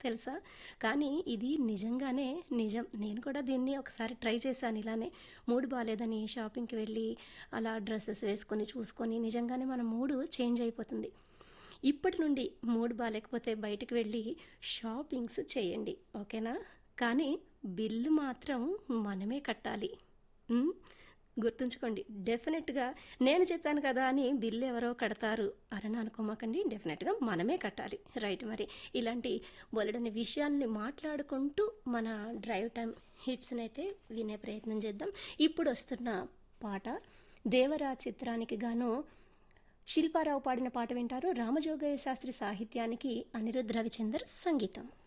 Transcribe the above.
తెలుసా కానీ ఇది నిజంగానే నిజం నేను కూడా దీన్ని ఒకసారి ట్రై చేశాను ఇలానే మూడు బాగాలేదని షాపింగ్కి వెళ్ళి అలా డ్రెస్సెస్ వేసుకొని చూసుకొని నిజంగానే మన మూడు చేంజ్ అయిపోతుంది ఇప్పటి నుండి మూడు బాగాలేకపోతే బయటికి వెళ్ళి షాపింగ్స్ చేయండి ఓకేనా కానీ బిల్లు మాత్రం మనమే కట్టాలి ఉమ్, గుర్తుంచుకోండి డెఫినెట్గా నేను చెప్పాను కదా అని బిల్లు ఎవరో కడతారు అని అనుకోమాకండి డెఫినెట్గా మనమే కట్టాలి రైట్ మరి ఇలాంటి బొలడని విషయాల్ని మాట్లాడుకుంటూ మన డ్రైవ్ టైం హిట్స్ని అయితే వినే ప్రయత్నం చేద్దాం ఇప్పుడు వస్తున్న పాట దేవరా చిత్రానికి గాను శిల్పారావు పాడిన పాట వింటారు రామజోగయ్య శాస్త్రి సాహిత్యానికి అనిరుద్ధ్ రవిచందర్ సంగీతం